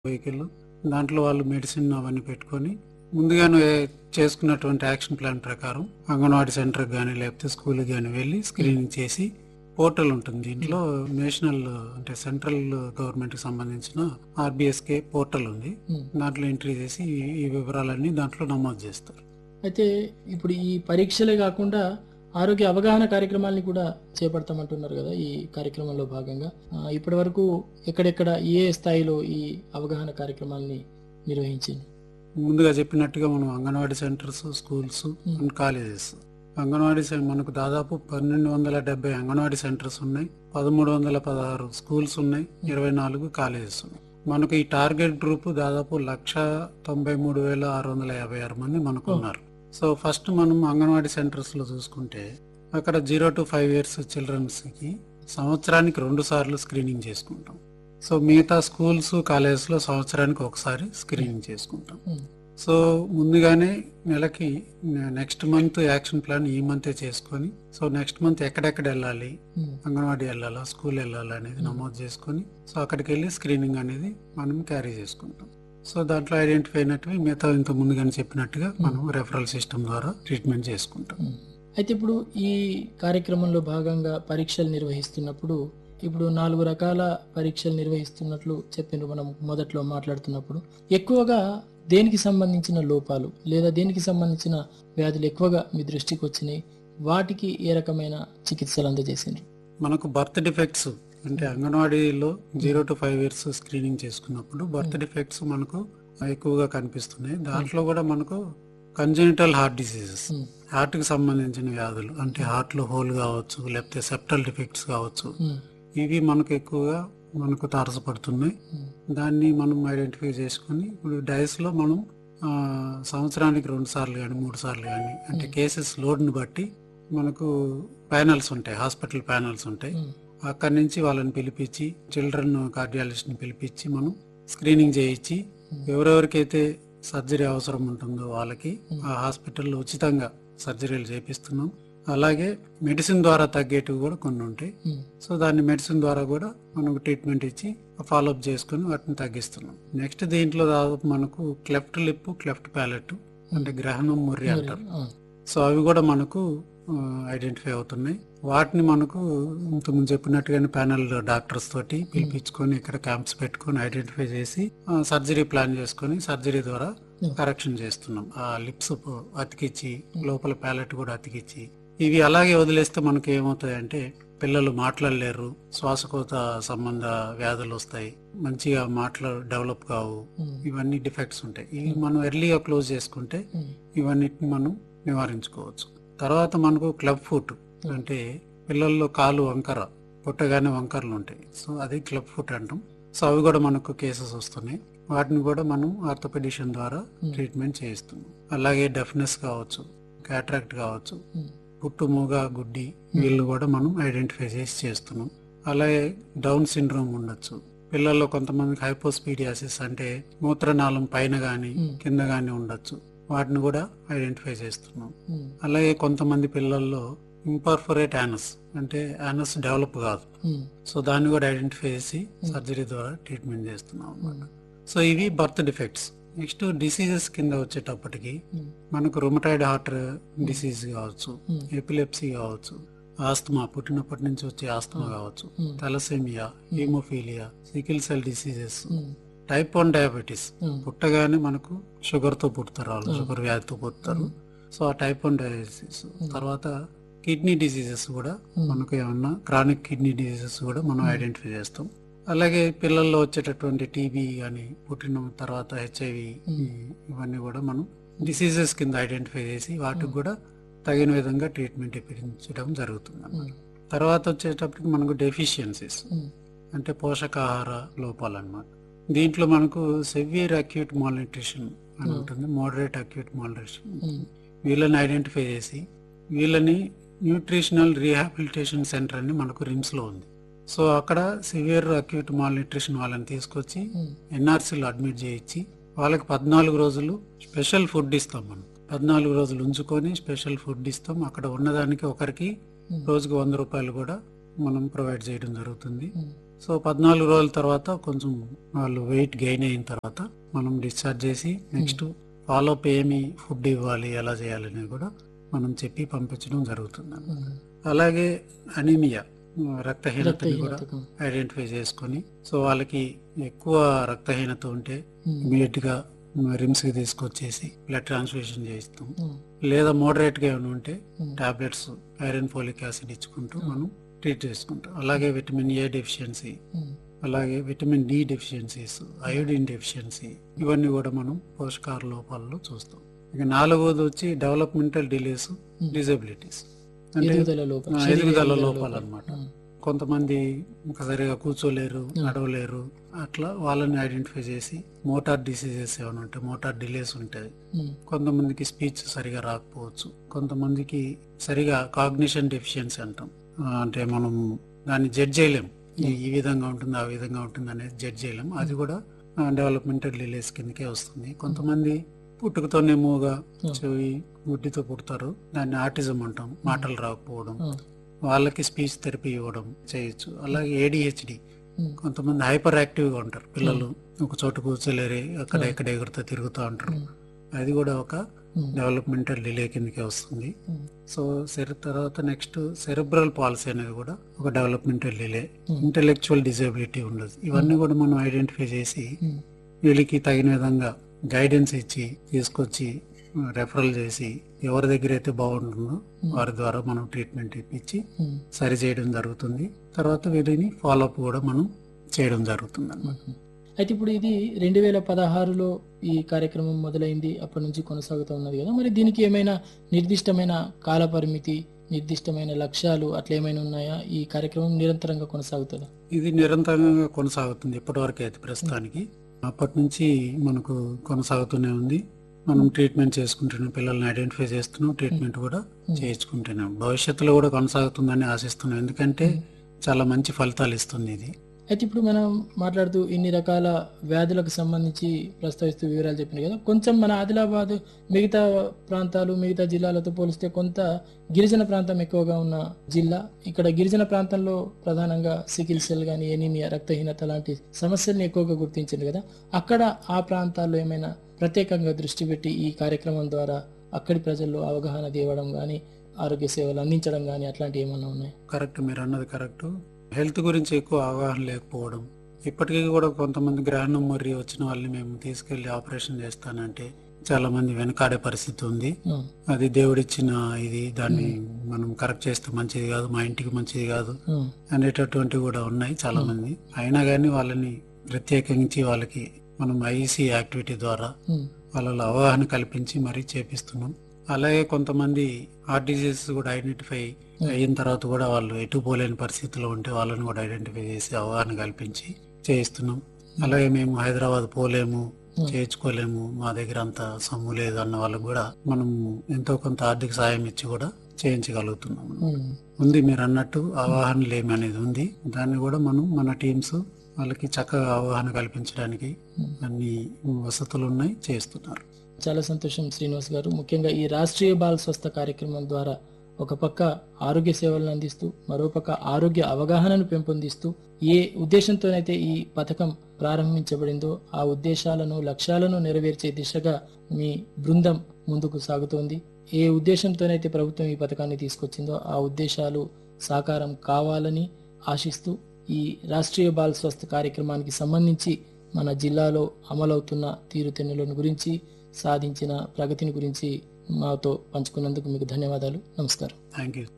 Vehicle దాంట్లో వాళ్ళు medicine అవన్నీ పెట్టుకొని ముందుగానే చేసుకున్నటువంటి యాక్షన్ ప్లాన్ ప్రకారం అంగన్వాడీ సెంటర్ కానీ లేకపోతే స్కూల్ కానీ వెళ్ళి స్క్రీనింగ్ చేసి పోర్టల్ ఉంటుంది దీంట్లో నేషనల్ అంటే సెంట్రల్ గవర్నమెంట్ కి సంబంధించిన ఆర్బిఎస్కే పోర్టల్ ఉంది ఉమ్. దాంట్లో ఎంట్రీ చేసి ఈ- ఈ వివరాలన్నీ దాంట్లో నమోదు చేస్తారు అయితే ఇప్పుడు ఈ పరీక్షలే కాకుండా ఆరోగ్య అవగాహన కార్యక్రమాల్ని కూడా చేపడతామంటున్నారు కదా ఈ కార్యక్రమంలో భాగంగా ఆ, ఇప్పటి వరకు ఎక్కడెక్కడ ఏ స్థాయిలో ఈ అవగాహన కార్యక్రమాల్ని నిర్వహించింది ముందుగా చెప్పినట్టుగా మనం anganwadi centres schools and colleges anganwadi సెం- మనకు దాదాపు పన్నెండు వందల డెబ్బై అంగన్వాడీ సెంటర్స్ ఉన్నాయి పదమూడు వందల పదహారు స్కూల్స్ ఉన్నాయి ఇరవై నాలుగు కాలేజెస్ ఉన్నాయి మనకు ఈ టార్గెట్ గ్రూప్ దాదాపు లక్ష తొంభై మూడు వేల ఆరు వందల యాభై ఆరు మంది మనకు ఉన్నారు సో ఫస్ట్ మనం అంగన్వాడీ సెంటర్స్ లో చూసుకుంటే అక్కడ zero to five years childrens కి సంవత్సరానికి రెండు సార్లు స్క్రీనింగ్ చేసుకుంటాం సో మిగతా స్కూల్స్ కాలేజెస్ లో సంవత్సరానికి ఒకసారి స్క్రీనింగ్ చేసుకుంటాం ఉమ్. సో ముందుగానే నెలకి నెక్స్ట్ మంత్ యాక్షన్ ప్లాన్ ఈ మంతే చేసుకొని సో నెక్స్ట్ మంత్ ఎక్కడెక్కడ వెళ్ళాలి ఉమ్. అంగన్వాడీ వెళ్ళాలా స్కూల్ వెళ్ళాలా అనేది నమోదు చేసుకొని సో అక్కడికి వెళ్ళి స్క్రీనింగ్ అనేది మనం క్యారీ చేసుకుంటాం సో దాంట్లో ఐడెంటిఫై అయినట్టువి మిగతా ఇంత ముందుగానే చెప్పినట్టుగా మనం రెఫరల్ సిస్టమ్ ద్వారా ట్రీట్మెంట్ చేసుకుంటాం ఉమ్. అయితే ఇప్పుడు ఈ కార్యక్రమంలో భాగంగా పరీక్షలు నిర్వహిస్తున్నప్పుడు ఇప్పుడు నాలుగు రకాల పరీక్షలు నిర్వహిస్తున్నట్లు చెప్పిండ్రు మనం మొదట్లో మాట్లాడుతున్నప్పుడు ఎక్కువగా దేనికి సంబంధించిన లోపాలు లేదా దేనికి సంబంధించిన వ్యాధులు ఎక్కువగా మీ దృష్టికి వచ్చినాయి వాటికి ఏ రకమైన చికిత్సలు అందజేసిండ్రు మనకు బర్త్ డిఫెక్ట్స్ అంటే అంగన్వాడీలో zero to five years screening చేసుకున్నప్పుడు బర్త్ డిఫెక్ట్స్ మనకు ఎక్కువగా కనిపిస్తున్నాయి దాంట్లో కూడా మనకు congenital heart diseases um. Heart కి సంబంధించిన వ్యాధులు అంటే హార్ట్ లో హోల్ కావచ్చు లేకపోతే సెప్టల్ డిఫెక్ట్స్ కావచ్చు ఉమ్. ఇవి మనకు ఎక్కువగా మనకు తారసపడుతున్నాయి ఉమ్. దాన్ని మనం ఐడెంటిఫై చేసుకుని ఇప్పుడు డైస్ లో మనం ఆ, సంవత్సరానికి రెండు సార్లు కానీ మూడు సార్లు కానీ అంటే కేసెస్ లోడ్ని బట్టి మనకు ప్యానల్స్ ఉంటాయి హాస్పిటల్ ప్యానల్స్ ఉంటాయి ఉమ్. అక్కడి నుంచి వాళ్ళని పిలిపించి చిల్డ్రన్ కార్డియాలజిస్ట్ ని పిలిపించి మనం స్క్రీనింగ్ చేయించి ఎవరెవరికైతే సర్జరీ అవసరం ఉంటుందో వాళ్ళకి ఆ హాస్పిటల్లో ఉచితంగా సర్జరీలు చేపిస్తున్నాం అలాగే మెడిసిన్ ద్వారా తగ్గేటివి కూడా కొన్ని ఉంటాయి ఉమ్. సో దాన్ని మెడిసిన్ ద్వారా కూడా మనకు ట్రీట్మెంట్ ఇచ్చి ఫాలోఅప్ చేసుకుని వాటిని తగ్గిస్తున్నాం నెక్స్ట్ దీంట్లో దాదాపు మనకు క్లెఫ్ట్ లిప్ క్లెఫ్ట్ ప్యాలెట్ అంటే గ్రహణం ముర్రి అంటారు ఆ. సో అవి కూడా మనకు ఐడెంటిఫై అవుతున్నాయి వాటిని మనకు ఇంతకుముందు చెప్పినట్టుగానే ప్యానల్ డాక్టర్స్ తోటి పిలిపించుకొని ఇక్కడ క్యాంప్స్ పెట్టుకొని ఐడెంటిఫై చేసి సర్జరీ ప్లాన్ చేసుకొని సర్జరీ ద్వారా కరెక్షన్ చేస్తున్నాం ఆ లిప్స్ అతికిచ్చి లోపల ప్యాలెట్ కూడా అతికిచ్చి ఇవి అలాగే వదిలేస్తే మనకి ఏమవుతాయంటే పిల్లలు మాట్లాడలేరు శ్వాసకోత సంబంధ వ్యాధులు వస్తాయి మంచిగా మాటలు డెవలప్ కావు ఉమ్. ఇవన్నీ డిఫెక్ట్స్ ఉంటాయి ఇవి మనం ఎర్లీగా క్లోజ్ చేసుకుంటే ఉమ్. ఇవన్నిటిని మనం నివారించుకోవచ్చు తర్వాత మనకు క్లబ్ ఫుట్ అంటే పిల్లల్లో కాలు వంకర పుట్టగానే వంకరలు ఉంటాయి సో అది క్లబ్ ఫుట్ అంటాం సో అవి కూడా మనకు కేసెస్ వస్తున్నాయి వాటిని కూడా మనం ఆర్థోపెడిషన్ ద్వారా ట్రీట్మెంట్ చేయిస్తున్నాం అలాగే డెఫ్నెస్ కావచ్చు క్యాట్రాక్ట్ కావచ్చు ఉమ్. పుట్టు మూగ గుడ్డి వీళ్ళు కూడా మనం ఐడెంటిఫై చేసి చేస్తున్నాం అలాగే డౌన్ సిండ్రోమ్ ఉండొచ్చు పిల్లల్లో కొంతమందికి హైపోస్పీడియాసిస్ అంటే మూత్రనాళం పైన గాని కింద గాని ఉండొచ్చు వాటిని కూడా ఐడెంటిఫై చేస్తున్నాం ఉమ్. అలాగే కొంతమంది పిల్లల్లో ఇంపర్ఫొరేట్ యానస్ అంటే యానస్ డెవలప్ కాదు ఉమ్. సో దాన్ని కూడా ఐడెంటిఫై చేసి సర్జరీ ద్వారా ట్రీట్మెంట్ చేస్తున్నాం అన్నమాట సో ఇవి బర్త్ డిఫెక్ట్స్ నెక్స్ట్ డిసీజెస్ కింద వచ్చేటప్పటికి ఉమ్. మనకు రుమటాయిడ్ హార్ట్ డిసీజ్ కావచ్చు Hmm. ఎపిలెప్సీ కావచ్చు ఆస్తమా పుట్టినప్పటి నుంచి వచ్చే ఆస్తమా కావచ్చు Hmm. Thalassaemia haemophilia sickle cell diseases um. Type one diabetes Hmm. పుట్టగానే మనకు షుగర్ తో పుడతారు వాళ్ళు షుగర్ వ్యాధితో పుడతారు సో ఆ టైప్ వన్ డయాబెటీస్ తర్వాత కిడ్నీ డిసీజెస్ కూడా మనకు ఏమన్నా క్రానిక్ కిడ్నీ డిసీజెస్ కూడా మనం ఐడెంటిఫై చేస్తాం అలాగే పిల్లల్లో వచ్చేటటువంటి టీబీ కానీ పుట్టిన తర్వాత హెచ్ఐవి ఇవన్నీ కూడా మనం డిసీజెస్ కింద ఐడెంటిఫై చేసి వాటికి కూడా తగిన విధంగా ట్రీట్మెంట్ ఇప్పించడం జరుగుతుంది అన్నమాట తర్వాత వచ్చేటప్పటికి మనకు డెఫిషియన్సీస్ ఉమ్. అంటే పోషకాహార లోపాలు అన్నమాట దీంట్లో మనకు సెవియర్ అక్యూట్ మాల్న్యూట్రిషన్ అని ఉంటుంది మోడరేట్ అక్యూట్ మాల్న్యూట్రిషన్ ఉమ్. వీళ్ళని ఐడెంటిఫై చేసి వీళ్ళని న్యూట్రిషనల్ రీహాబిలిటేషన్ సెంటర్ అని మనకు రిమ్స్ లో ఉంది సో అక్కడ సివియర్ అక్యూట్ మాల్న్యూట్రిషన్ వాళ్ళని తీసుకొచ్చి ఉమ్. ఎన్ఆర్సీలో అడ్మిట్ చేయించి వాళ్ళకి పద్నాలుగు రోజులు స్పెషల్ ఫుడ్ ఇస్తాం మనం పద్నాలుగు రోజులు ఉంచుకొని స్పెషల్ ఫుడ్ ఇస్తాం అక్కడ ఉన్నదానికి ఒకరికి Hmm. రోజుకు వంద రూపాయలు కూడా మనం ప్రొవైడ్ చేయడం జరుగుతుంది ఉమ్. సో పద్నాలుగు రోజుల తర్వాత కొంచెం వాళ్ళు వెయిట్ గెయిన్ అయిన తర్వాత మనం డిశ్చార్జ్ చేసి నెక్స్ట్ ఫాలోఅప్ ఏమి ఫుడ్ ఇవ్వాలి ఎలా చేయాలి అనేది కూడా మనం చెప్పి పంపించడం జరుగుతుంది ఉమ్. అలాగే అనీమియా రక్తహీనతని కూడా రక్తహీనతకు. ఐడెంటిఫై చేసుకొని సో వాళ్ళకి ఎక్కువ రక్తహీనత ఉంటే ఉమ్. ఇమీడియట్ గా రిమ్స్ కి తీసుకొచ్చేసి బ్లడ్ ట్రాన్స్ఫ్యూషన్ చేయిస్తాం ఉమ్. లేదా మోడరేట్ గా ఏమైనా ఉంటే um. Tablets iron folic acid ఇచ్చుకుంటూ మనం ట్రీట్ చేసుకుంటాం అలాగే విటమిన్ ఏ డెఫిషియన్సీ ఉమ్. అలాగే vitamin D deficiencies iodine deficiency ఇవన్నీ కూడా మనం పోషకాహార లోపాల్లో చూస్తాం ఇక నాలుగోది వచ్చి డెవలప్మెంటల్ డిలేస్ డిజబిలిటీస్ అంటే ఎదుగుదల లోపం ఆ, శరీర ఎదుగుదల ఎదుగుదల లోపాలు లోపం. అన్నమాట ఉమ్. కొంతమంది ఇంకా సరిగా కూర్చోలేరు నడవలేరు అట్లా వాళ్ళని ఐడెంటిఫై చేసి మోటార్ డిసీజెస్ ఏమైనా ఉంటాయి మోటార్ డిలేస్ ఉంటాయి ఉమ్. కొంతమందికి స్పీచ్ సరిగా రాకపోవచ్చు కొంతమందికి సరిగా కాగ్నిషన్ డెఫిషియన్సీ అంటాం ఆ, అంటే మనం దాన్ని జడ్జ్ చేయలేం ఈ- ఈ విధంగా ఉంటుంది ఆ విధంగా ఉంటుంది అనేది జడ్జ్ చేయలేం అది కూడా డెవలప్మెంటల్ డిలేస్ కిందకే వస్తుంది కొంతమంది పుట్టుకతోనే మూగా చెవి గుడ్డితో పుడతారు దాన్ని ఆటిజం అంటాం మాటలు రాకపోవడం ఉమ్. వాళ్ళకి స్పీచ్ థెరపీ ఇవ్వడం చేయొచ్చు అలాగే ఏడిహెచ్డి ఉమ్. కొంతమంది హైపర్ యాక్టివ్ గా ఉంటారు పిల్లలు ఒక చోట కూర్చోలేరు అక్కడ ఇక్కడ ఎగురుతూ తిరుగుతూ ఉంటారు ఉమ్. అది కూడా ఒక ఉమ్. డెవలప్మెంటల్ డిలే కిందకే వస్తుంది ఉమ్. సో సెర తర్వాత నెక్స్ట్ సెరెబ్రల్ పాలసీ అనేది కూడా ఒక developmental delay Hmm. Intellectual disability ఉండదు ఇవన్నీ కూడా మనం ఐడెంటిఫై చేసి ఉమ్. వీళ్ళకి తగిన విధంగా గైడెన్స్ ఇచ్చి తీసుకొచ్చి రెఫరల్ చేసి ఎవరి దగ్గర అయితే బాగుంటుందో వారి ద్వారా మనం ట్రీట్మెంట్ ఇప్పించి ఉమ్. సరి చేయడం జరుగుతుంది తర్వాత వీరిని ఫాలోఅప్ కూడా మనం చేయడం జరుగుతుంది అన్నమాట ఉమ్. అయితే ఇప్పుడు ఇది రెండు వేల పదహారులో ఈ కార్యక్రమం మొదలైంది అప్పటి నుంచి కొనసాగుతూ ఉన్నది కదా మరి దీనికి ఏమైనా నిర్దిష్టమైన కాల పరిమితి నిర్దిష్టమైన లక్ష్యాలు అట్లా ఏమైనా ఉన్నాయా ఈ కార్యక్రమం నిరంతరంగా కొనసాగుతుందా ఇది నిరంతరంగా కొనసాగుతుంది ఇప్పటివరకు అయితే ప్రస్తుతానికి అప్పటి నుంచి మనకు కొనసాగుతూనే ఉంది మనం ట్రీట్మెంట్ చేసుకుంటున్నాం పిల్లల్ని ఐడెంటిఫై చేస్తున్నాం ట్రీట్మెంట్ కూడా చేయించుకుంటున్నాం భవిష్యత్తులో కూడా కొనసాగుతుందని ఆశిస్తున్నాం ఎందుకంటే చాలా మంచి ఫలితాలు ఇస్తుంది ఇది అయితే ఇప్పుడు మనం మాట్లాడుతూ ఇన్ని రకాల వ్యాధులకు సంబంధించి ప్రస్తావిస్తూ వివరాలు చెప్పినాయి కదా కొంచెం మన ఆదిలాబాద్ మిగతా ప్రాంతాలు మిగతా జిల్లాలతో పోలిస్తే కొంత గిరిజన ప్రాంతం ఎక్కువగా ఉన్న జిల్లా ఇక్కడ గిరిజన ప్రాంతంలో ప్రధానంగా సికిల్ సెల్ కానీ ఎనీమియా రక్తహీనత లాంటి సమస్యల్ని ఎక్కువగా గుర్తించింది కదా అక్కడ ఆ ప్రాంతాల్లో ఏమైనా ప్రత్యేకంగా దృష్టి పెట్టి ఈ కార్యక్రమం ద్వారా అక్కడి ప్రజల్లో అవగాహన తేవడం కానీ ఆరోగ్య సేవలు అందించడం కానీ అట్లాంటివి ఏమన్నా ఉన్నాయి కరెక్ట్ మీరు అన్నది కరెక్ట్ హెల్త్ గురించి ఎక్కువ అవగాహన లేకపోవడం ఇప్పటికీ కూడా కొంతమంది గ్రహణం మర్రి వచ్చిన వాళ్ళని మేము తీసుకెళ్లి ఆపరేషన్ చేస్తానంటే చాలా మంది వెనకాడే పరిస్థితి ఉంది ఉమ్, అది దేవుడిచ్చిన ఇది దాన్ని మనం కరెక్ట్ చేస్తే మంచిది కాదు మా ఇంటికి మంచిది కాదు ఉమ్, అనేటటువంటివి కూడా ఉన్నాయి చాలా మంది అయినా కానీ వాళ్ళని ప్రత్యేకించి వాళ్ళకి మనం ఐఈసీ యాక్టివిటీ ద్వారా ఉమ్, వాళ్ళలో అవగాహన కల్పించి మరీ చేపిస్తున్నాం అలాగే కొంతమంది హార్ట్ డిసీజెస్ కూడా ఐడెంటిఫై అయిన తర్వాత కూడా వాళ్ళు ఎటు పోలేని పరిస్థితిలో ఉంటే వాళ్ళని కూడా ఐడెంటిఫై చేసి అవగాహన కల్పించి చేయిస్తున్నాం అలాగే మేము హైదరాబాద్ పోలేము చేయించుకోలేము మా దగ్గర అంత సొమ్ము లేదు అన్న వాళ్ళకు కూడా మనం ఎంతో కొంత ఆర్థిక సాయం ఇచ్చి కూడా చేయించగలుగుతున్నాం ఉమ్. ఉంది మీరు అన్నట్టు అవగాహన లేమి అనేది ఉంది దాన్ని కూడా మనం మన టీమ్స్ వాళ్ళకి చక్కగా అవగాహన కల్పించడానికి అన్ని వసతులు ఉన్నాయి చేస్తున్నారు చాలా సంతోషం శ్రీనివాస్ గారు ముఖ్యంగా ఈ రాష్ట్రీయ బాల స్వస్థ కార్యక్రమం ద్వారా ఒక పక్క ఆరోగ్య సేవలను అందిస్తూ మరోపక్క ఆరోగ్య అవగాహనను పెంపొందిస్తూ ఏ ఉద్దేశంతోనైతే ఈ పథకం ప్రారంభించబడిందో ఆ ఉద్దేశాలను లక్ష్యాలను నెరవేర్చే దిశగా మీ బృందం ముందుకు సాగుతోంది ఏ ఉద్దేశంతోనైతే ప్రభుత్వం ఈ పథకాన్ని తీసుకొచ్చిందో ఆ ఉద్దేశాలు సాకారం కావాలని ఆశిస్తూ ఈ రాష్ట్రీయ బాల స్వస్థ కార్యక్రమానికి సంబంధించి మన జిల్లాలో అమలవుతున్న తీరుతెన్నులను గురించి సాధించిన ప్రగతిని గురించి మాతో పంచుకున్నందుకు మీకు ధన్యవాదాలు నమస్కారం థ్యాంక్ యూ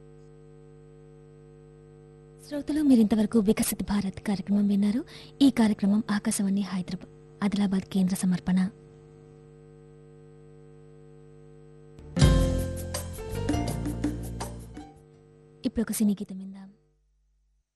శ్రోతలు మీరు ఇంతవరకు వికసిత్ భారత్ కార్యక్రమం విన్నారు ఈ కార్యక్రమం ఆకాశవాణి హైదరాబాద్ ఆదిలాబాద్ కేంద్ర సమర్పణ ఇప్పుడు ఒక సినీ గీతం విందాం